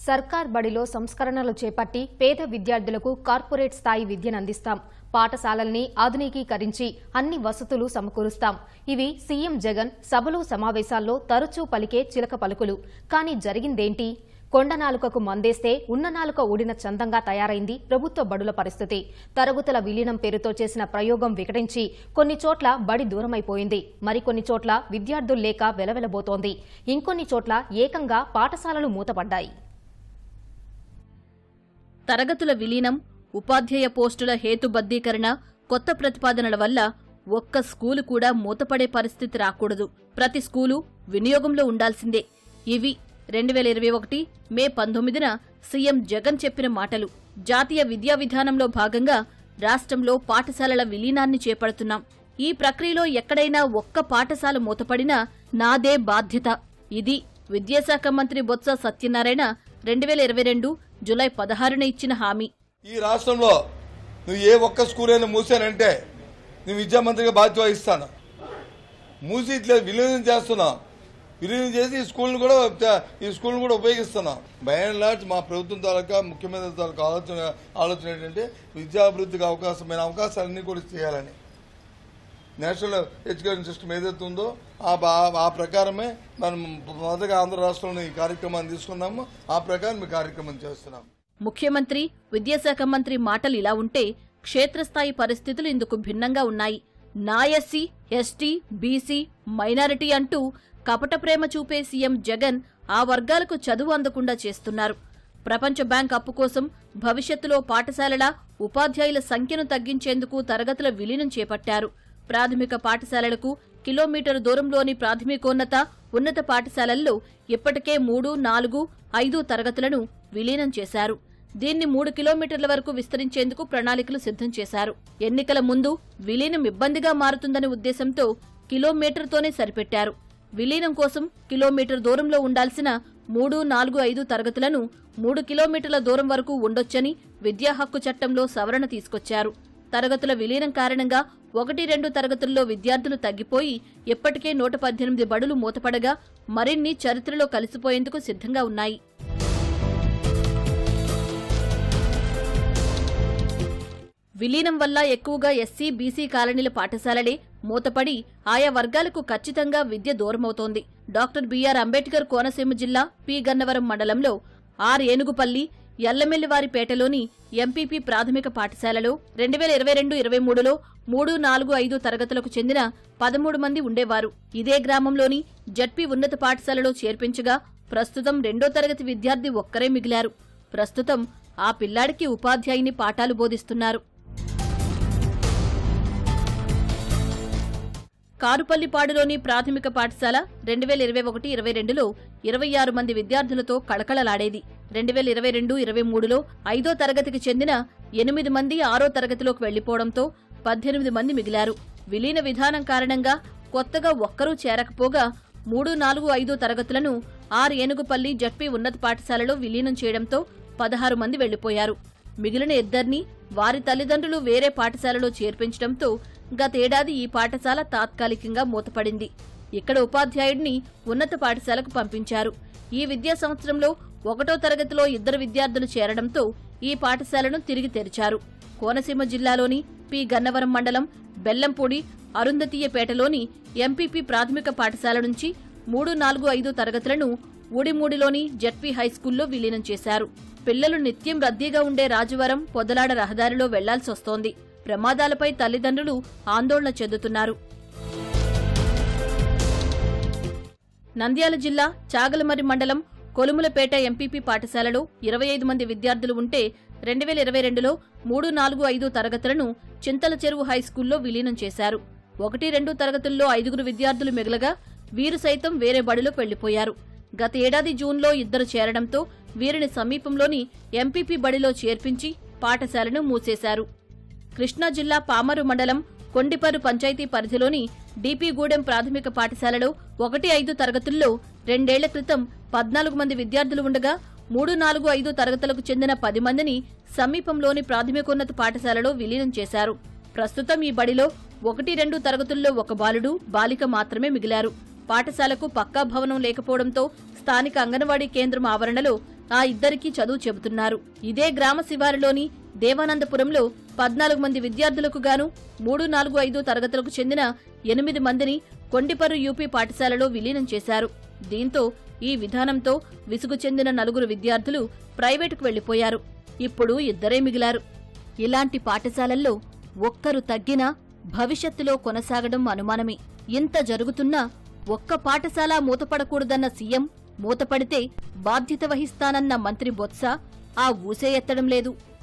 సర్కార్ బడిలో సంస్కరణలు చేపట్టి పేద విద్యార్థులకు కార్పొరేట్ స్థాయి విద్యను అందిస్తాం పాఠశాలల్ని ఆధునికీకరించి అన్ని వసతులు సమకూరుస్తాం ఇవి సీఎం జగన్ సభలు సమావేశాల్లో తరచూ పలికే చిలక పలుకులు కానీ జరిగిందేంటి కొండ నాలుకకు మందేస్తే ఉన్న నాలుక ఊడిన చందంగా తయారైంది ప్రభుత్వ బడుల పరిస్థితి తరగతుల విలీనం పేరుతో చేసిన ప్రయోగం వికటించి కొన్ని చోట్ల బడి దూరమైపోయింది మరికొన్ని చోట్ల విద్యార్థులు లేక వెలవెలబోతోంది ఇంకొన్ని చోట్ల ఏకంగా పాఠశాలలు మూతపడ్డాయి తరగతుల విలీనం ఉపాధ్యాయ పోస్టుల హేతుబద్ధీకరణ కొత్త ప్రతిపాదనల వల్ల ఒక్క స్కూలు కూడా మూతపడే పరిస్థితి రాకూడదు ప్రతి స్కూలు వినియోగంలో ఉండాల్సిందే ఇవి రెండు వేల ఇరవై ఒకటి మే పంతొమ్మిదిన సీఎం జగన్ చెప్పిన మాటలు జాతీయ విద్యా విధానంలో భాగంగా రాష్ట్రంలో పాఠశాలల విలీనాన్ని చేపడుతున్నాం ఈ ప్రక్రియలో ఎక్కడైనా ఒక్క పాఠశాల మూతపడినా నాదే బాధ్యత ఇది విద్యాశాఖ మంత్రి బొత్స సత్యనారాయణ రెండు వేల ఇరవై రెండు జులై పదహారున ఇచ్చిన హామీ ఈ రాష్ట్రంలో నువ్వు ఏ ఒక్క స్కూల్ అయినా మూసానంటే నేను విద్యామంత్రిగా బాధ్యత వహిస్తాను మూసి ఇట్లా విలీనం చేస్తున్నాం విలీనం చేసి ఈ స్కూల్ని కూడా ఈ స్కూల్ని కూడా ఉపయోగిస్తున్నాం బై అండ్ లార్జ్ మా ప్రభుత్వం తాలూకా ముఖ్యమంత్రి తాలూకా ఆలోచన ఆలోచన ఏంటంటే విద్యాభివృద్ధికి అవకాశమైన అవకాశాలన్నీ కూడా చేయాలని నేషనల్ ఎడ్యుకేషన్ సిస్టమ్ ఏదైతే ఉందో ఆ బా- ఆ ప్రకారమే మనం మొదటగా ఆంధ్ర రాష్ట్రంలో ఈ కార్యక్రమాన్ని తీసుకున్నాము ఆ ప్రకారం ఈ కార్యక్రమం చేస్తున్నాం ముఖ్యమంత్రి విద్యాశాఖ మంత్రి మాటలు ఇలా ఉంటే క్షేత్రస్థాయి పరిస్థితులు ఇందుకు భిన్నంగా ఉన్నాయి నా ఎస్సీ ఎస్టీ బీసీ మైనారిటీ అంటూ కపట ప్రేమ చూపే సీఎం జగన్ ఆ వర్గాలకు చదువు అందకుండా చేస్తున్నారు ప్రపంచ బ్యాంక్ అప్పు కోసం భవిష్యత్తులో పాఠశాలల ఉపాధ్యాయుల సంఖ్యను తగ్గించేందుకు తరగతుల విలీనం చేపట్టారు ప్రాథమిక పాఠశాలలకు కిలోమీటరు దూరంలోని ప్రాథమికోన్నత ఉన్నత పాఠశాలల్లో ఇప్పటికే మూడు నాలుగు ఐదు తరగతులను విలీనం చేశారు దీన్ని మూడు కిలోమీటర్ల వరకు విస్తరించేందుకు ప్రణాళికలు సిద్ధం చేశారు ఎన్నికల ముందు విలీనం ఇబ్బందిగా మారుతుందనే ఉద్దేశంతో కిలోమీటర్తోనే సరిపెట్టారు విలీనం కోసం కిలోమీటర్ దూరంలో ఉండాల్సిన మూడు నాలుగు ఐదు తరగతులను మూడు కిలోమీటర్ల దూరం వరకు ఉండొచ్చని విద్యా హక్కు చట్టంలో సవరణ తీసుకొచ్చారు తరగతుల విలీనం కారణంగా ఒకటి రెండు తరగతుల్లో విద్యార్థులు తగ్గిపోయి ఇప్పటికే నూట పద్దెనిమిది బడులు మూతపడగా మరిన్ని చరిత్రలో కలిసిపోయేందుకు సిద్ధంగా ఉన్నాయి విలీనం వల్ల ఎక్కువగా ఎస్సీ బీసీ కాలనీల పాఠశాలలే మూతపడి ఆయా వర్గాలకు ఖచ్చితంగా విద్య దూరమవుతోంది డాక్టర్ బీఆర్ అంబేద్కర్ కోనసీమ జిల్లా పి గన్నవరం మండలంలో ఆర్ ఏనుగుపల్లి ఎల్లమెల్లివారిపేటలోని ఎంపీపీ ప్రాథమిక పాఠశాలలో రెండు వేల ఇరవై రెండు ఇరవై మూడులో మూడు నాలుగు ఐదు తరగతులకు చెందిన పదమూడు మంది ఉండేవారు ఇదే గ్రామంలోని జడ్పీ ఉన్నత పాఠశాలలో చేర్పించగా ప్రస్తుతం రెండో తరగతి విద్యార్థి ఒక్కరే మిగిలారు ప్రస్తుతం ఆ పిల్లాడికి ఉపాధ్యాయుని పాఠాలు బోధిస్తున్నారు కారుపల్లిపాడులోని ప్రాథమిక పాఠశాల రెండు వేల ఇరవై ఒకటి ఇరవై రెండులో ఇరవై ఆరు మంది విద్యార్థులతో కళకళలాడేది రెండు వేల ఇరవై రెండు ఇరవై మూడులో ఐదో తరగతికి చెందిన ఎనిమిది మంది ఆరో తరగతిలోకి వెళ్లిపోవడంతో పద్దెనిమిది మంది మిగిలారు విలీన విధానం కారణంగా కొత్తగా ఒక్కరూ చేరకపోగా మూడు నాలుగు ఐదు తరగతులను ఆర్ ఏనుగుపల్లి జడ్పీ ఉన్నత పాఠశాలలో విలీనం చేయడంతో పదహారు మంది వెళ్లిపోయారు మిగిలిన ఇద్దరిని వారి తల్లిదండ్రులు వేరే పాఠశాలలో చేర్పించడంతో గతేడాది ఈ పాఠశాల తాత్కాలికంగా మూతపడింది ఇక్కడ ఉపాధ్యాయుడిని ఉన్నత పాఠశాలకు పంపించారు ఈ విద్యా సంవత్సరంలో ఒకటో తరగతిలో ఇద్దరు విద్యార్థులు చేరడంతో ఈ పాఠశాలను తిరిగి తెరిచారు కోనసీమ జిల్లాలోని పి గన్నవరం మండలం బెల్లంపూడి అరుంధతీయపేటలోని ఎంపీపీ ప్రాథమిక పాఠశాల నుంచి మూడు నాలుగు ఐదు తరగతులను ఊడిమూడిలోని జడ్పీ హైస్కూల్లో విలీనం చేశారు పిల్లలు నిత్యం రద్దీగా ఉండే రాజవరం పొదలాడ రహదారిలో వెళ్లాల్సి వస్తోంది ప్రమాదాలపై తల్లిదండ్రులు ఆందోళన చెందుతున్నారు నంద్యాల జిల్లా చాగలమరి మండలం కొలుములపేట ఎంపీపీ పాఠశాలలో ఇరవై ఐదు మంది విద్యార్థులు ఉంటే రెండు వేల ఇరవై రెండులో మూడు నాలుగు ఐదు తరగతులను చింతల చెరువు హైస్కూల్లో విలీనం చేశారు ఒకటి రెండు తరగతుల్లో ఐదుగురు విద్యార్థులు మిగలగా వీరు సైతం వేరే బడిలోకి వెళ్లిపోయారు గత ఏడాది జూన్లో ఇద్దరు చేరడంతో వీరిని సమీపంలోని ఎంపీపీ బడిలో చేర్పించి పాఠశాలను మూసేశారు కృష్ణా జిల్లా పామరు మండలం కొండిపరు పంచాయతీ పరిధిలోని డీపీగూడెం ప్రాథమిక పాఠశాలలో ఒకటి ఐదు తరగతుల్లో రెండేళ్ల క్రితం పద్నాలుగు మంది విద్యార్థులు ఉండగా మూడు నాలుగు ఐదు తరగతులకు చెందిన పది మందిని సమీపంలోని ప్రాథమికోన్నత పాఠశాలలో విలీనం చేశారు ప్రస్తుతం ఈ బడిలో ఒకటి రెండు తరగతుల్లో ఒక బాలుడు బాలిక మాత్రమే మిగిలారు పాఠశాలకు పక్కా భవనం లేకపోవడంతో స్థానిక అంగన్వాడీ కేంద్రం ఆవరణలో ఆ ఇద్దరికీ చదువు చెబుతున్నారు ఇదే గ్రామ శివారులోని దేవానందపురంలో పద్నాలుగు మంది విద్యార్థులకు గాను మూడు నాలుగు ఐదు తరగతులకు చెందిన ఎనిమిది మందిని కొండిపర్రు యూపీ పాఠశాలలో విలీనం చేశారు దీంతో ఈ విధానంతో విసుగు చెందిన నలుగురు విద్యార్థులు ప్రైవేటుకు వెళ్లిపోయారు ఇప్పుడు ఇద్దరే మిగిలారు ఇలాంటి పాఠశాలల్లో ఒక్కరు తగ్గినా భవిష్యత్తులో కొనసాగడం అనుమానమే ఇంత జరుగుతున్నా ఒక్క పాఠశాల మూతపడకూడదన్న సీఎం మూతపడితే బాధ్యత వహిస్తానన్న మంత్రి బొత్స ఆ ఊసే ఎత్తడం లేదు